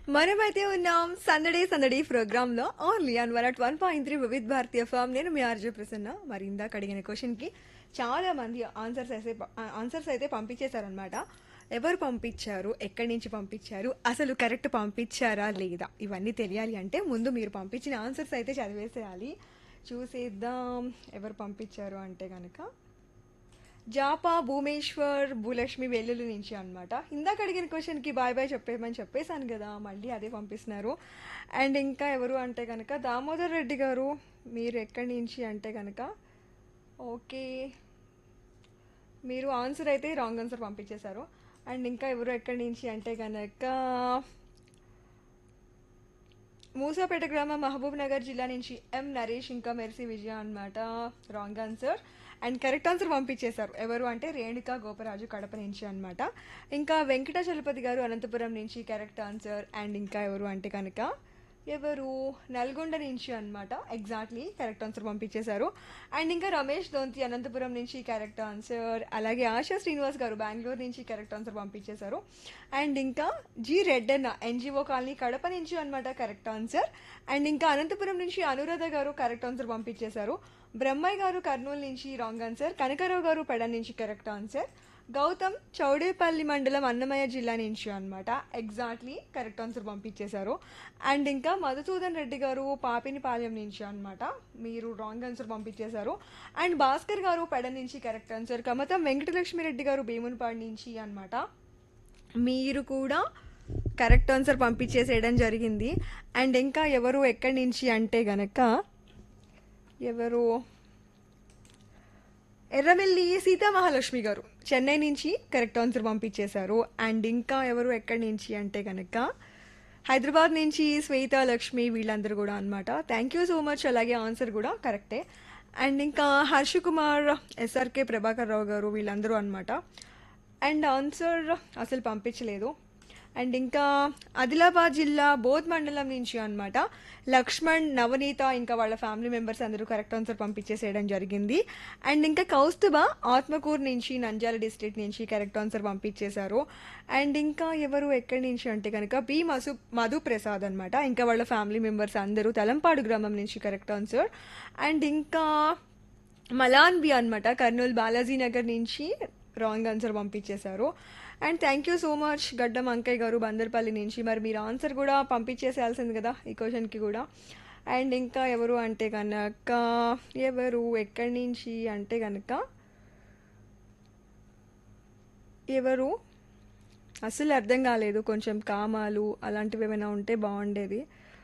మనమైతే ఉన్నాం సందడే సందడి ప్రోగ్రామ్ లో only on one at one point three Vividh Bharatiya FM నేను మీ ఆర్జే ప్రసన్న మరి ఇందాక అడిగిన క్వశ్చన్ కి చాలా మంది ఆన్సర్స్ అయితే ఆన్సర్స్ అయితే పంపించేశారనమాట ఎవరు పంపించారు ఎక్కడి నుంచి పంపించారు అసలు కరెక్ట్ పంపించారా లేదా ఇవన్నీ తెలియాలి అంటే ముందు మీరు పంపించిన ఆన్సర్స్ అయితే చదివేసేయాలి చూసేద్దాం ఎవరు పంపించారు అంటే కనుక జాపా భూమేశ్వర్ భూలక్ష్మి వెల్లుల్లి నుంచి అనమాట ఇందాక అడిగిన క్వశ్చన్కి బాయ్ బాయ్ చెప్పేయమని చెప్పేశాను కదా మళ్ళీ అదే పంపిస్తున్నారు అండ్ ఇంకా ఎవరు అంటే కనుక దామోదర్ రెడ్డి గారు మీరు ఎక్కడి నుంచి అంటే కనుక ఓకే మీరు ఆన్సర్ అయితే రాంగ్ ఆన్సర్ పంపించేశారు అండ్ ఇంకా ఎవరు ఎక్కడి నుంచి అంటే కనుక మూసాపేట గ్రామం మహబూబ్ నగర్ జిల్లా నుంచి ఎం నరేష్ ఇంకా మెర్సీ విజయ అనమాట wrong answer and correct answer పంపించేశారు ఎవరు అంటే రేణుక గోపరాజు కడప నుంచి అనమాట ఇంకా వెంకట చలపతి గారు అనంతపురం నుంచి కరెక్ట్ ఆన్సర్ అండ్ ఇంకా ఎవరు అంటే కనుక ఎవరు నల్గొండ నుంచి అనమాట ఎగ్జాక్ట్లీ కరెక్ట్ ఆన్సర్ పంపించేశారు అండ్ ఇంకా రమేష్ దొంతి అనంతపురం నుంచి కరెక్ట్ ఆన్సర్ అలాగే ఆశా శ్రీనివాస్ గారు బెంగళూరు నుంచి కరెక్ట్ ఆన్సర్ పంపించేశారు అండ్ ఇంకా G Reddanna NGO colony Kadapa నుంచి అనమాట కరెక్ట్ ఆన్సర్ అండ్ ఇంకా అనంతపురం నుంచి అనురాధ గారు కరెక్ట్ ఆన్సర్ పంపించేశారు బ్రహ్మయ్య గారు కర్నూలు నుంచి రాంగ్ ఆన్సర్ కనకరావు గారు పెడ నుంచి కరెక్ట్ ఆన్సర్ గౌతమ్ చౌడేపల్లి మండలం అన్నమయ్య జిల్లా నుంచి అనమాట ఎగ్జాక్ట్లీ కరెక్ట్ ఆన్సర్ పంపించేశారు అండ్ ఇంకా మధుసూదన్ రెడ్డి గారు పాపినిపాలెం నుంచి అనమాట మీరు రాంగ్ ఆన్సర్ పంపించేశారు అండ్ భాస్కర్ గారు పెడ నుంచి కరెక్ట్ ఆన్సర్ కమతం వెంకటలక్ష్మి రెడ్డి గారు భీమునిపాడు నుంచి అనమాట మీరు కూడా కరెక్ట్ ఆన్సర్ పంపించేసేయడం జరిగింది అండ్ ఇంకా ఎవరు ఎక్కడి నుంచి అంటే గనక ఎవరు ఎర్రవెల్లి సీతామహాలక్ష్మి గారు చెన్నై నుంచి కరెక్ట్ ఆన్సర్ పంపించేశారు అండ్ ఇంకా ఎవరు ఎక్కడి నుంచి అంటే కనుక హైదరాబాద్ నుంచి శ్వేత లక్ష్మి వీళ్ళందరూ కూడా అనమాట థ్యాంక్ యూ సో మచ్ అలాగే ఆన్సర్ కూడా కరెక్టే అండ్ ఇంకా హర్ష కుమార్ ఎస్ఆర్కే ప్రభాకర్ రావు గారు వీళ్ళందరూ అనమాట అండ్ ఆన్సర్ అసలు పంపించలేదు అండ్ ఇంకా ఆదిలాబాద్ జిల్లా బోధ్ మండలం నుంచి అనమాట లక్ష్మణ్ నవనీత ఇంకా వాళ్ళ ఫ్యామిలీ మెంబర్స్ అందరూ కరెక్ట్ ఆన్సర్ పంపించేసేయడం జరిగింది అండ్ ఇంకా కౌస్తుభ ఆత్మకూరు నుంచి నంద్యాల డిస్ట్రిక్ట్ నుంచి కరెక్ట్ ఆన్సర్ పంపించేశారు అండ్ ఇంకా ఎవరు ఎక్కడి నుంచి అంటే కనుక బి మసు మధు ప్రసాద్ అనమాట ఇంకా వాళ్ళ ఫ్యామిలీ మెంబర్స్ అందరూ తలంపాడు గ్రామం నుంచి కరెక్ట్ ఆన్సర్ అండ్ ఇంకా మలాన్ బి అనమాట కర్నూలు బాలాజీ నగర్ నుంచి రాంగ్ ఆన్సర్ పంపించేశారు and thank you so much Gaddam Ankaiah గారు బందర్పల్లి నుంచి మరి మీరు ఆన్సర్ కూడా పంపించేసేయాల్సింది కదా ఈ క్వశ్చన్కి కూడా అండ్ ఇంకా ఎవరు అంటే కనుక ఎవరు ఎక్కడి నుంచి అంటే కనుక ఎవరు అసలు అర్థం కాలేదు కొంచెం కామాలు అలాంటివి ఏమైనా ఉంటే బాగుండేది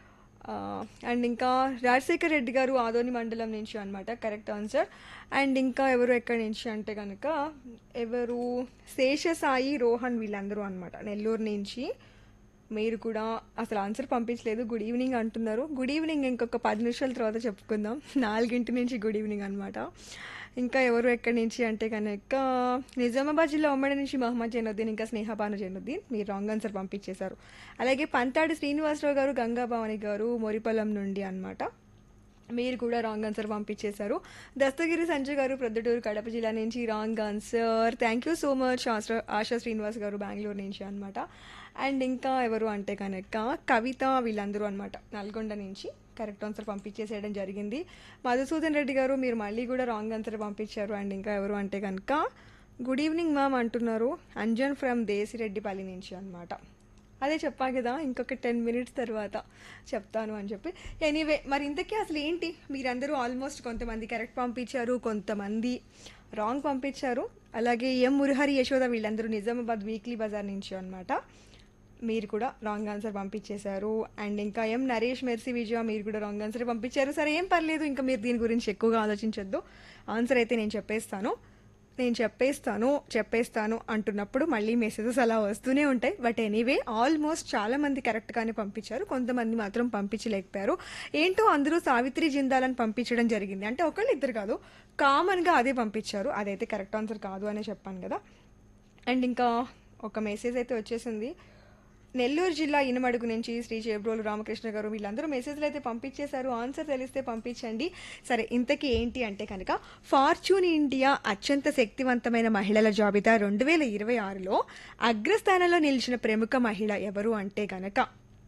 అండ్ ఇంకా రాజశేఖర్ రెడ్డి గారు ఆదోని మండలం నుంచి అనమాట కరెక్ట్ ఆన్సర్ అండ్ ఇంకా ఎవరు ఎక్కడి నుంచి అంటే కనుక ఎవరు శేషసాయి రోహన్ వీళ్ళందరూ అనమాట నెల్లూరు నుంచి మీరు కూడా అసలు ఆన్సర్ పంపించలేదు గుడ్ ఈవినింగ్ అంటున్నారు గుడ్ ఈవినింగ్ ఇంకొక పది నిమిషాల తర్వాత చెప్పుకుందాం నాలుగింటి నుంచి గుడ్ ఈవినింగ్ అనమాట ఇంకా ఎవరు ఎక్కడి నుంచి అంటే కనుక నిజామాబాద్ జిల్లా ఉమ్మడి నుంచి మహమ్మద్ జైనుద్దీన్ ఇంకా స్నేహపాను జైనుద్దీన్ మీరు రాంగ్ ఆన్సర్ పంపించేశారు అలాగే పంతాడి శ్రీనివాసరావు గారు గంగాభవాని గారు మొరిపల్లం నుండి అనమాట మీరు కూడా రాంగ్ ఆన్సర్ పంపించేశారు దస్తగిరి సంజయ్ గారు ప్రొద్దుటూరు కడప జిల్లా నుంచి wrong answer thank you so much Asha Asha Srinivas garu Bengaluru నుంచి అనమాట అండ్ ఇంకా ఎవరు అంటే కనుక కవిత వీళ్ళందరూ అనమాట నల్గొండ నుంచి కరెక్ట్ ఆన్సర్ పంపించేసేయడం జరిగింది మధుసూదన్ రెడ్డి గారు మీరు మళ్ళీ కూడా రాంగ్ ఆన్సర్ పంపించారు అండ్ ఇంకా ఎవరు అంటే కనుక గుడ్ ఈవినింగ్ మ్యామ్ అంటున్నారు అంజన్ ఫ్రమ్ దేశిరెడ్డిపల్లి నుంచి అనమాట అదే చెప్పా కదా ఇంకొక టెన్ మినిట్స్ తర్వాత చెప్తాను అని చెప్పి ఎనీవే మరి ఇంతకీ అసలు ఏంటి మీరందరూ ఆల్మోస్ట్ కొంతమంది కరెక్ట్ పంపించారు కొంతమంది రాంగ్ పంపించారు అలాగే ఎం మురహరి యశోద వీళ్ళందరూ నిజామాబాద్ వీక్లీ బజార్ నుంచి అనమాట మీరు కూడా రాంగ్ ఆన్సర్ పంపించేశారు అండ్ ఇంకా ఎం నరేష్ మెర్సీ విజయ మీరు కూడా రాంగ్ ఆన్సర్ పంపించారు సరే ఏం పర్లేదు ఇంకా మీరు దీని గురించి ఎక్కువగా ఆలోచించొద్దు ఆన్సర్ అయితే నేను చెప్పేస్తాను నేను చెప్పేస్తాను చెప్పేస్తాను అంటున్నప్పుడు మళ్ళీ మెసేజెస్ అలా వస్తూనే ఉంటాయి బట్ ఎనీవే ఆల్మోస్ట్ చాలా మంది కరెక్ట్గానే పంపించారు కొంతమంది మాత్రం పంపించలేకపోయారు ఏంటో అందరూ సావిత్రి జిందాలని పంపించడం జరిగింది అంటే ఒకళ్ళు ఇద్దరు కాదు కామన్గా అదే పంపించారు అదైతే కరెక్ట్ ఆన్సర్ కాదు అనే చెప్పాను కదా అండ్ ఇంకా ఒక మెసేజ్ అయితే వచ్చేసింది నెల్లూరు జిల్లా ఇనమడుగు నుంచి శ్రీ చేబ్రోలు రామకృష్ణ గారు వీళ్ళందరూ మెసేజ్లు అయితే పంపించేశారు ఆన్సర్ తెలిస్తే పంపించండి సరే ఇంతకీ ఏంటి అంటే కనుక ఫార్చ్యూన్ ఇండియా అత్యంత శక్తివంతమైన మహిళల జాబితా రెండు వేల ఇరవై ఆరులో అగ్రస్థానంలో నిలిచిన ప్రముఖ మహిళ ఎవరు అంటే కనుక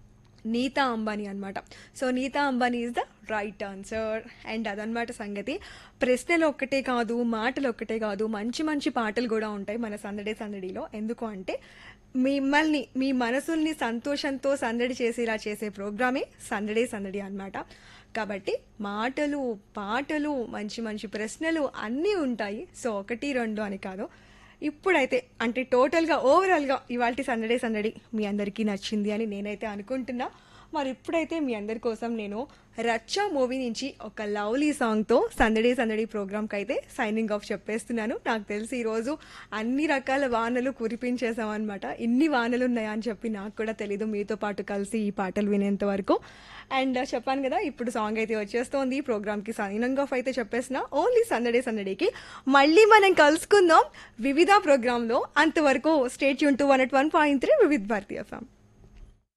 నీతా అంబానీ అనమాట so Nita Ambani is the right answer and అదనమాట సంగతి ప్రశ్నలు ఒక్కటే కాదు మాటలు ఒక్కటే కాదు మంచి మంచి పాటలు కూడా ఉంటాయి మన సందడే సందడిలో ఎందుకు అంటే మిమ్మల్ని మీ మనసుల్ని సంతోషంతో సందడి చేసేలా చేసే ప్రోగ్రామే సందడే సందడి అన్నమాట కాబట్టి మాటలు పాటలు మంచి మంచి ప్రశ్నలు అన్నీ ఉంటాయి సో ఒకటి రెండు అని కాదు ఇప్పుడైతే అంటే టోటల్గా ఓవరాల్గా ఇవాళ సందడే సందడి మీ అందరికీ నచ్చింది అని నేనైతే అనుకుంటున్నా మరి ఇప్పుడైతే మీ అందరి కోసం నేను రచ్చా మూవీ నుంచి ఒక లవ్లీ సాంగ్తో సందడి సందడి ప్రోగ్రామ్కి అయితే సైనింగ్ ఆఫ్ చెప్పేస్తున్నాను నాకు తెలిసి ఈరోజు అన్ని రకాల వానలు కురిపించేసామన్నమాట ఇన్ని వానలు ఉన్నాయా అని చెప్పి నాకు కూడా తెలీదు మీతో పాటు కలిసి ఈ పాటలు వినేంత వరకు అండ్ చెప్పాను కదా ఇప్పుడు సాంగ్ అయితే వచ్చేస్తోంది ఈ ప్రోగ్రామ్కి సైనింగ్ ఆఫ్ అయితే చెప్పేసిన ఓన్లీ సందడే సందడికి మళ్ళీ మనం కలుసుకుందాం వివిధ ప్రోగ్రాంలో అంతవరకు స్టేట్ యూన్ to one at one point three Vividh Bharatiya FM